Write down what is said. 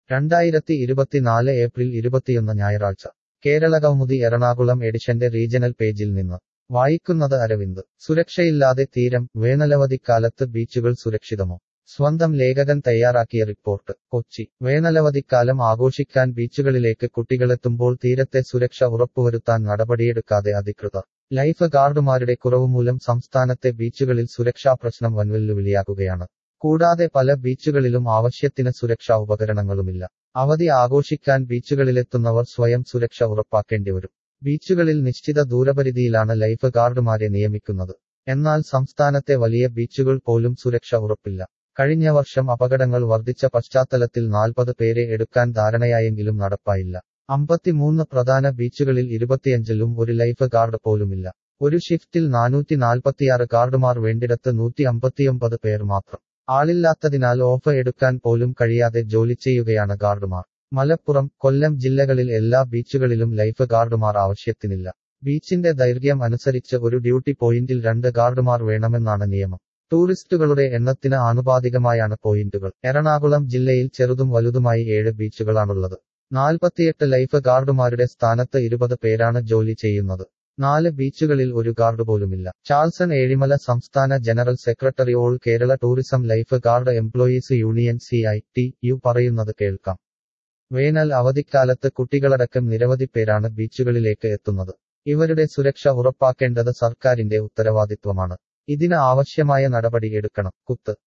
രണ്ടായിരത്തി ഇരുപത്തിനാല് ഏപ്രിൽ ഇരുപത്തിയൊന്ന് ഞായറാഴ്ച കേരള കൗമുദി എറണാകുളം എഡിഷന്റെ റീജണൽ പേജിൽ നിന്ന് വായിക്കുന്നത് അരവിന്ദ് സുരക്ഷയില്ലാതെ തീരം വേനലവധിക്കാലത്ത് ബീച്ചുകൾ സുരക്ഷിതമോ സ്വന്തം ലേഖകൻ തയ്യാറാക്കിയ റിപ്പോർട്ട് കൊച്ചി വേനലവധിക്കാലം ആഘോഷിക്കാൻ ബീച്ചുകളിലേക്ക് കുട്ടികളെത്തുമ്പോൾ തീരത്തെ സുരക്ഷ ഉറപ്പുവരുത്താൻ നടപടിയെടുക്കാതെ അധികൃതർ ലൈഫ് ഗാർഡുമാരുടെ കുറവുമൂലം സംസ്ഥാനത്തെ ബീച്ചുകളിൽ സുരക്ഷാ പ്രശ്നം വൻവെല്ലുവിളിയാകുകയാണ് കൂടാതെ പല ബീച്ചുകളിലും ആവശ്യത്തിന് സുരക്ഷാ ഉപകരണങ്ങളുമില്ല അവധി ആഘോഷിക്കാൻ ബീച്ചുകളിലെത്തുന്നവർ സ്വയം സുരക്ഷ ഉറപ്പാക്കേണ്ടിവരും ബീച്ചുകളിൽ നിശ്ചിത ദൂരപരിധിയിലാണ് ലൈഫ് ഗാർഡുമാരെ നിയമിക്കുന്നത് എന്നാൽ സംസ്ഥാനത്തെ വലിയ ബീച്ചുകൾ പോലും സുരക്ഷ ഉറപ്പില്ല കഴിഞ്ഞ വർഷം അപകടങ്ങൾ വർദ്ധിച്ച പശ്ചാത്തലത്തിൽ നാൽപ്പത് പേരെ എടുക്കാൻ ധാരണയായെങ്കിലും നടപ്പായില്ല അമ്പത്തിമൂന്ന് പ്രധാന ബീച്ചുകളിൽ ഇരുപത്തിയഞ്ചിലും ഒരു ലൈഫ് ഗാർഡ് പോലുമില്ല ഒരു ഷിഫ്റ്റിൽ നാനൂറ്റി നാൽപ്പത്തിയാറ് ഗാർഡുമാർ വേണ്ടിടത്ത് നൂറ്റി അമ്പത്തിയൊമ്പത് പേർ മാത്രം ആളില്ലാത്തതിനാൽ ഓഫ് എടുക്കാൻ പോലും കഴിയാതെ ജോലി ചെയ്യുകയാണ് ഗാർഡുമാർ മലപ്പുറം കൊല്ലം ജില്ലകളിൽ എല്ലാ ബീച്ചുകളിലും ലൈഫ് ഗാർഡുമാർ ആവശ്യത്തിനില്ല ബീച്ചിന്റെ ദൈർഘ്യം അനുസരിച്ച് ഒരു ഡ്യൂട്ടി പോയിന്റിൽ രണ്ട് ഗാർഡുമാർ വേണമെന്നാണ് നിയമം ടൂറിസ്റ്റുകളുടെ എണ്ണത്തിന് ആനുപാതികമായാണ് പോയിന്റുകൾ എറണാകുളം ജില്ലയിൽ ചെറുതും വലുതുമായി ഏഴ് ബീച്ചുകളാണുള്ളത് നാൽപ്പത്തിയെട്ട് ലൈഫ് ഗാർഡുമാരുടെ സ്ഥാനത്ത് ഇരുപത് പേരാണ് ജോലി ചെയ്യുന്നത് നാല് ബീച്ചുകളിൽ ഒരു ഗാർഡ് പോലുമില്ല ചാൾസൺ ഏഴിമല സംസ്ഥാന general secretary all Kerala tourism life guard employees union C I T U പറയുന്നത് കേൾക്കാം വേനൽ അവധിക്കാലത്ത് കുട്ടികളടക്കം നിരവധി പേരാണ് ബീച്ചുകളിലേക്ക് എത്തുന്നത് ഇവരുടെ സുരക്ഷ ഉറപ്പാക്കേണ്ടത് സർക്കാരിന്റെ ഉത്തരവാദിത്വമാണ് ഇതിന് ആവശ്യമായ നടപടി എടുക്കണം കുത്ത്